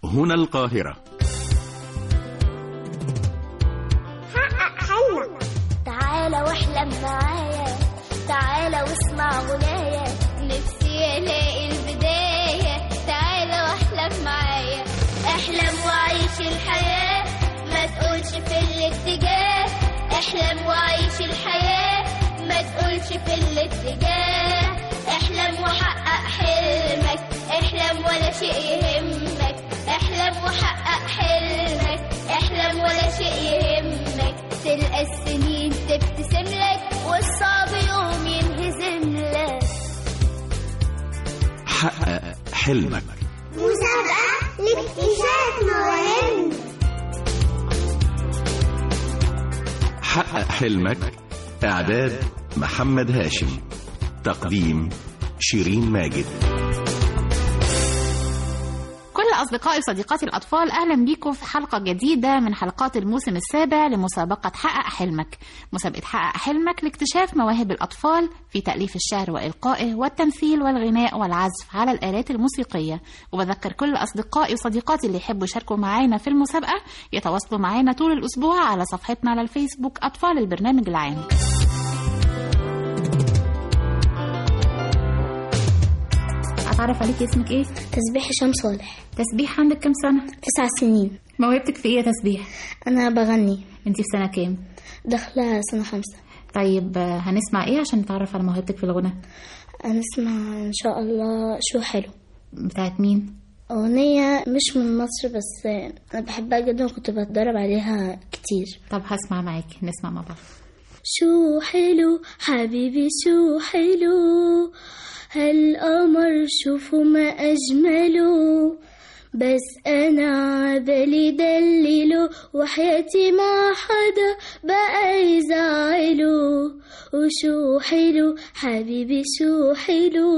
هنا القاهرة حقق حلمك تعالى واحلم معايا تعالى واسمع غنايا نفسي الاقي البداية تعالى واحلم معايا احلم وعيش الحياة ما تقولش في الاتجاه احلم وعيش الحياة ما تقولش في الاتجاه احلم وحقق حلمك احلم ولا شيء يهمك احلم وحقق حلمك احلم ولا شيء يهمك تلقى السنين تبتسم لك والصعب يوم ينهزم لك حقق حلمك مسابقة لاكتشاف مواهب حقق حلمك إعداد محمد هاشم تقديم شيرين ماجد كل أصدقائي وصديقاتي الأطفال أهلا بيكم في حلقة جديدة من حلقات الموسم السابع لمسابقة حقق حلمك مسابقة حقق حلمك لاكتشاف مواهب الأطفال في تأليف الشعر وإلقائه والتمثيل والغناء والعزف على الآلات الموسيقية وبذكر كل أصدقائي وصديقاتي اللي يحبوا يشاركوا معانا في المسابقة يتواصلوا معانا طول الأسبوع على صفحتنا على الفيسبوك أطفال البرنامج العام أتعرف عليك اسمك إيه؟ تسبيح هشام صالح تسبيح عندك كم سنة؟ تسع سنين موهبتك في إيه يا تسبيح؟ أنا بغني أنت في سنة كام؟ داخلة سنة خمسة طيب آه، هنسمع ايه عشان نتعرف على موهبتك في الغنى هنسمع إن شاء الله شو حلو بتاعت مين أغنية مش من مصر بس أنا بحبها جدا وكنت بتدرب عليها كتير طب هسمع معاكي نسمع مع بعض شو حلو حبيبي شو حلو هالقمر شوفوا ما أجمله بس أنا عبالي دلله وحياتي ما حدا بقى يزعله وشو حلو حبيبي شو حلو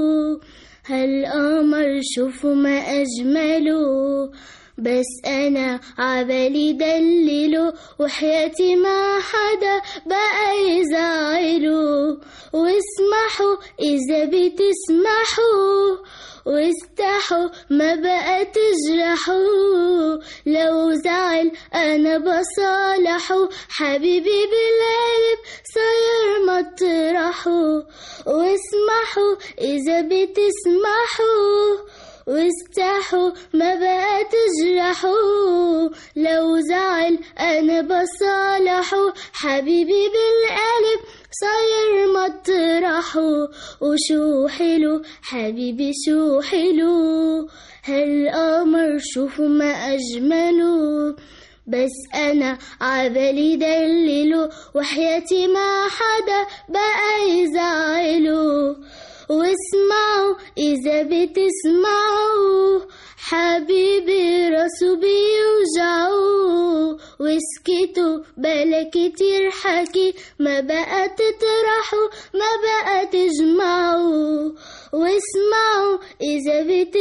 هالقمر شوفوا ما أجمله بس أنا عبالي دلله وحياتي ما حدا بقى يزعله واسمحوا إذا بتسمحوا واستحوا ما بقى تجرحوا لو زعل أنا بصالحه حبيبي بالقلب صاير مطرحه واسمحوا إذا بتسمحوا واستحوا ما بقى تجرحوا لو زعل انا بصالحه حبيبي بالقلب صاير مطرحه وشو حلو حبيبي شو حلو هالقمر شوفوا ما اجمله بس انا عبالي دلله وحياتي ما حدا بقى يزعله واسمعوا إذا بتسمعوا حبيبي راسه بيوجعوا واسكتوا بلا كتير حكي ما بقى تطرحوا ما بقى تجمعوا واسمعوا إذا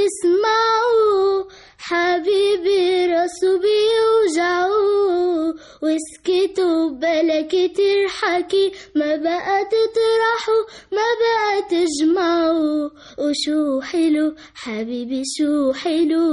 بتسمعوا حبيبي راسه بيوجعوا واسكتوا بلا كتير حكي ما بقى تطرحوا ما بقى تجمعوا وشو حلو حبيبي شو حلو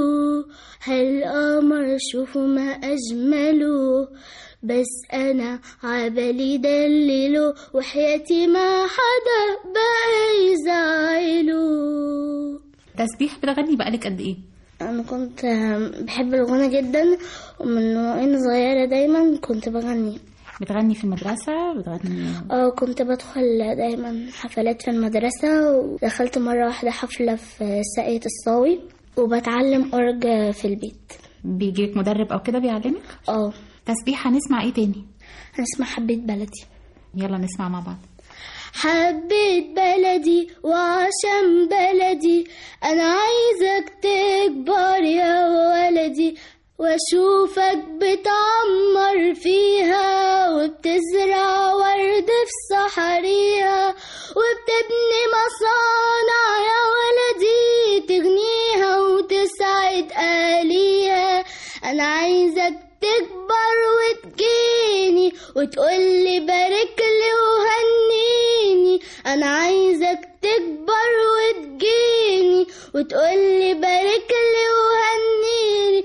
هالقمر شوفوا ما أجمله بس أنا عبالي دلله وحياتي ما حدا بقى يزعله تسبيح بتغني بقالك قد ايه أنا كنت بحب الغنى جدا ومن وأنا صغيرة دايما كنت بغني بتغني في المدرسة بتغني اه كنت بدخل دايما حفلات في المدرسة ودخلت مرة واحدة حفلة في ساقية الصاوي وبتعلم أورج في البيت بيجيلك مدرب او كده بيعلمك اه تسبيح هنسمع ايه تاني هنسمع حبيت بلدي يلا نسمع مع بعض حبيت بلدي وعشان بلدي أنا عايزك تكبر يا ولدي واشوفك بتعمر فيها وبتزرع ورد في صحريها وبتبني مصانع يا ولدي تغنيها وتسعد أهليها أنا عايزك تكبر وتجيني وتقولي باركلي وهنيني أنا عايزك تكبر وتجيني وتقولي باركلي وهنيني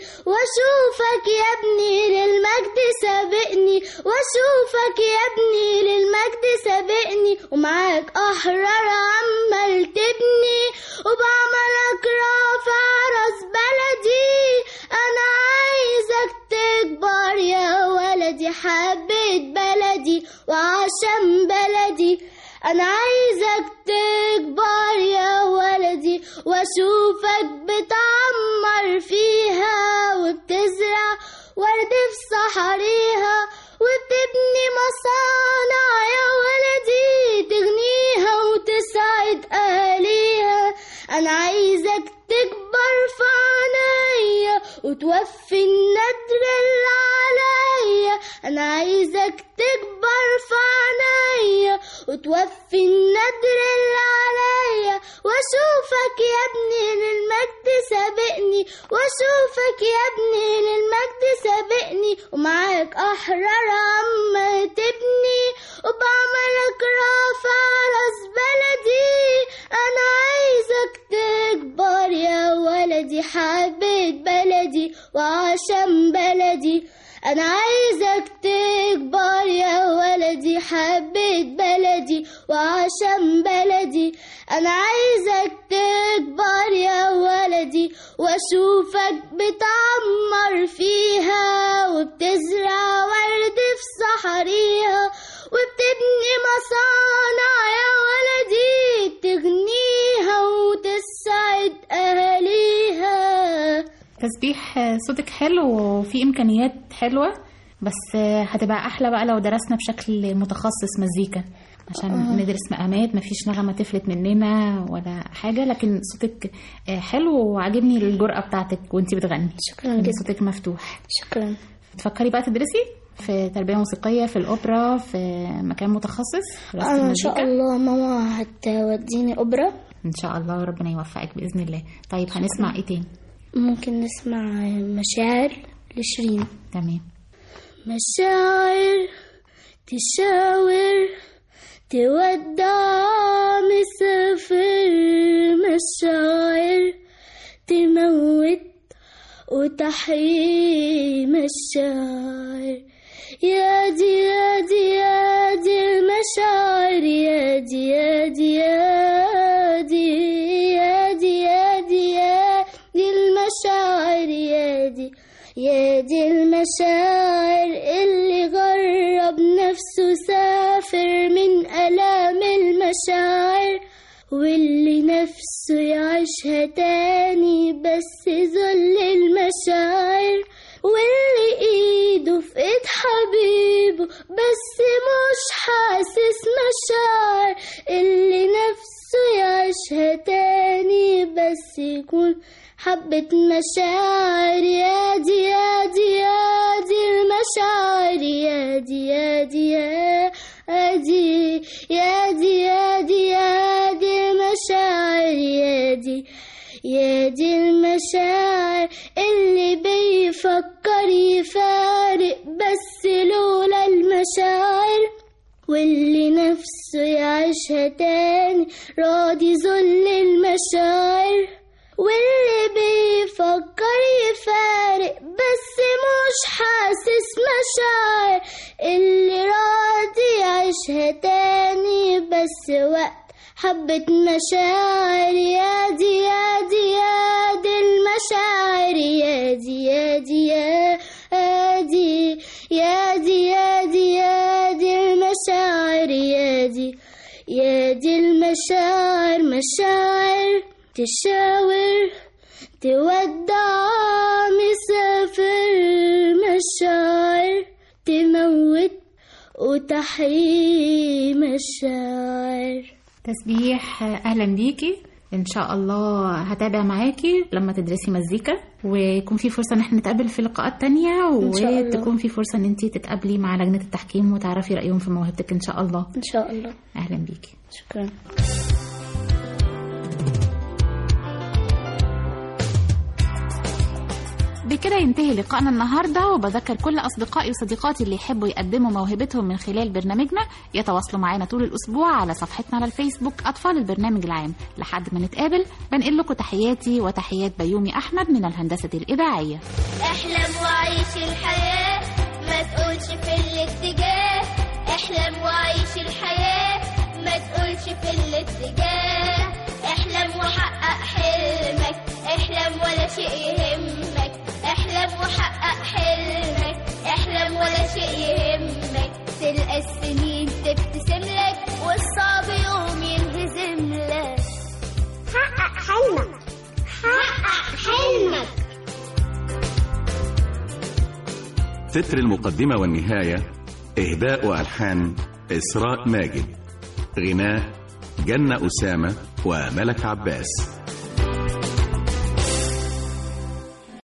واشوفك يا ابني للمجد سابقني واشوفك يا ابني للمجد سابقني ومعاك احرار عمال تبني وبعملك رافع راس بلدي انا عايزك تكبر يا ولدي حبيت بلدي وعشان بلدي انا عايزك تكبر يا ولدي واشوفك بتعمر فيها وبتزرع ورد في صحريها وبتبني مصانع يا ولدي تغنيها وتسعد اهاليها انا عايزك تكبر في عينيا وتوفي الندر اللي عليا انا عايزك تكبر في عينيا وتوفي الندر اللي عليا واشوفك يا ابني للمجد سابقني واشوفك يا ابني للمجد سابقني ومعاك احرار عم تبني وبعملك رافع راس بلدي انا عايزك تكبر يا ولدي حبيت بلدي وعشان بلدي انا عايزك تكبر يا ولدي حبيت بلدي وعشان بلدي انا عايزك تكبر يا ولدي واشوفك بتعمر فيها وبتزرع ورد في صحريها وبتبني مصانع يا ولدي تغنيها وتسعد اهاليها تسبيح آه، صوتك حلو وفي امكانيات حلوه بس آه، هتبقى احلى بقى لو درسنا بشكل متخصص مزيكا عشان ندرس مقامات مفيش نغمه تفلت مننا ولا حاجه لكن صوتك آه، حلو وعاجبني الجرأه بتاعتك وانتي بتغني شكراً إن جداً. صوتك مفتوح شكرا تفكري بقى تدرسي في تربيه موسيقيه في الاوبرا في مكان متخصص دراسة انا ان شاء المزيكا؟ الله ماما هتوديني اوبرا ان شاء الله ربنا يوفقك باذن الله طيب هنسمع ايه تاني ممكن نسمع مشاعر لشيرين تمام مشاعر تشاور تودع مسافر مشاعر تموت وتحيي مشاعر يا دي يا دي يا دي المشاعر يا دي يا دي يا دي يا دي يا دي يا دي المشاعر يا دي يا دي المشاعر اللي غرب نفسه سافر من ألام المشاعر واللي نفسه يعيشها تاني بس ذل المشاعر واللي ايده في ايد حبيبه بس مش حاسس مشاعر اللي نفسه يعيشها تاني بس يكون حبة مشاعر يا دي يا دي يا دي المشاعر يا دي يا دي يا دي يا دي يا دي يا دي المشاعر يا دي يا دي المشاعر اللي بيفكر يفارق بس لولا المشاعر واللي نفسه يعيشها تاني راضي ذل المشاعر واللي بيفكر يفارق بس مش حاسس مشاعر اللي راضي يعيشها تاني بس وقت حبة مشاعر يا دي يا دي يا دي المشاعر يا دي يا دي يا دي يا دي يا دي يا دي المشاعر يا دي يا دي المشاعر مشاعر تشاور تودع مسافر مشاعر تموت وتحيي مشاعر تسبيح اهلا بيكي ان شاء الله هتابع معاكي لما تدرسي مزيكا ويكون في فرصه ان احنا نتقابل في لقاءات تانية إن شاء الله. وتكون في فرصه ان انت تتقابلي مع لجنه التحكيم وتعرفي رايهم في موهبتك ان شاء الله إن شاء الله اهلا بيكي شكرا بكده ينتهي لقائنا النهارده وبذكر كل اصدقائي وصديقاتي اللي يحبوا يقدموا موهبتهم من خلال برنامجنا يتواصلوا معانا طول الاسبوع على صفحتنا على الفيسبوك اطفال البرنامج العام لحد ما نتقابل بنقل لكم تحياتي وتحيات بيومي احمد من الهندسه الاذاعيه احلم وعيش الحياة ما تقولش في الاتجاه احلم وعيش الحياة ما تقولش في الاتجاه احلم وحقق حلمك احلم ولا شيء يهمك احلم وحقق حلمك احلم ولا شيء يهمك تلقى السنين تبتسم لك والصعب يوم ينهزم لك حقق حلمك حقق حلمك تتر المقدمة والنهاية إهداء وألحان إسراء ماجد غناء جنة أسامة وملك عباس